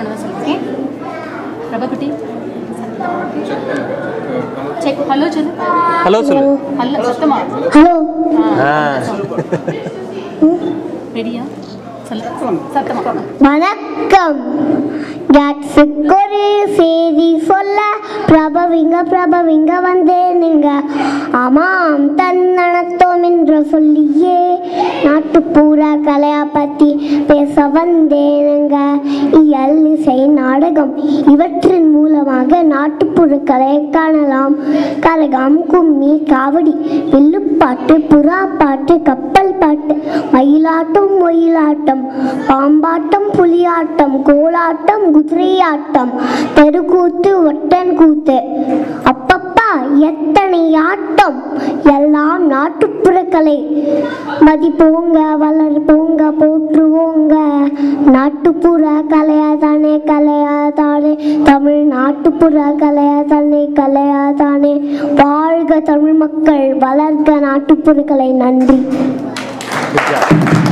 ஆனதா சொல்லுங்க பிரபகுட்டி check hello சொல்லு ஹலோ சொல்லு ஹலோ சத்தமா ஹலோ ஆ ரெடியா சொல்லு சத்தமா வணக்கம் கேட்ஸுக்கு ஒரு செய்தி சொல்ல பிரபவிங்க பிரபவிங்க வந்தேனுங்க ஆமாம் தன்னணத்தோம் என்று சொல்லியே நாட்டுப்புற கலையா பத்தி பேச வந்தேனுங்க இயல் இசை நாடகம் இவற்றின் மூலமாக நாட்டுப்புற கலையை காணலாம் கரகம் கும்மி காவடி வில்லுப்பாட்டு புறா பாட்டு கப்பல் பாட்டு மயிலாட்டம் ஒயிலாட்டம் பாம்பாட்டம் புலியாட்டம் கோலாட்டம் குதிரையாட்டம் தெருக்கூத்து ஒட்டன் கூத்து அப்பப்பா எத்தனை ஆட்டம் எல்லாம் நாட்டுப்புற கலை மதிப்போங்க வளர்ப்போங்க போற்றுவோங்க நாட்டுப்புற கலையாதானே கலையாதானே தமிழ் நாட்டுப்புற கலையாதானே கலையாதானே வாழ்க தமிழ் மக்கள் வளர்க நாட்டுப்புற கலை நன்றி Good job.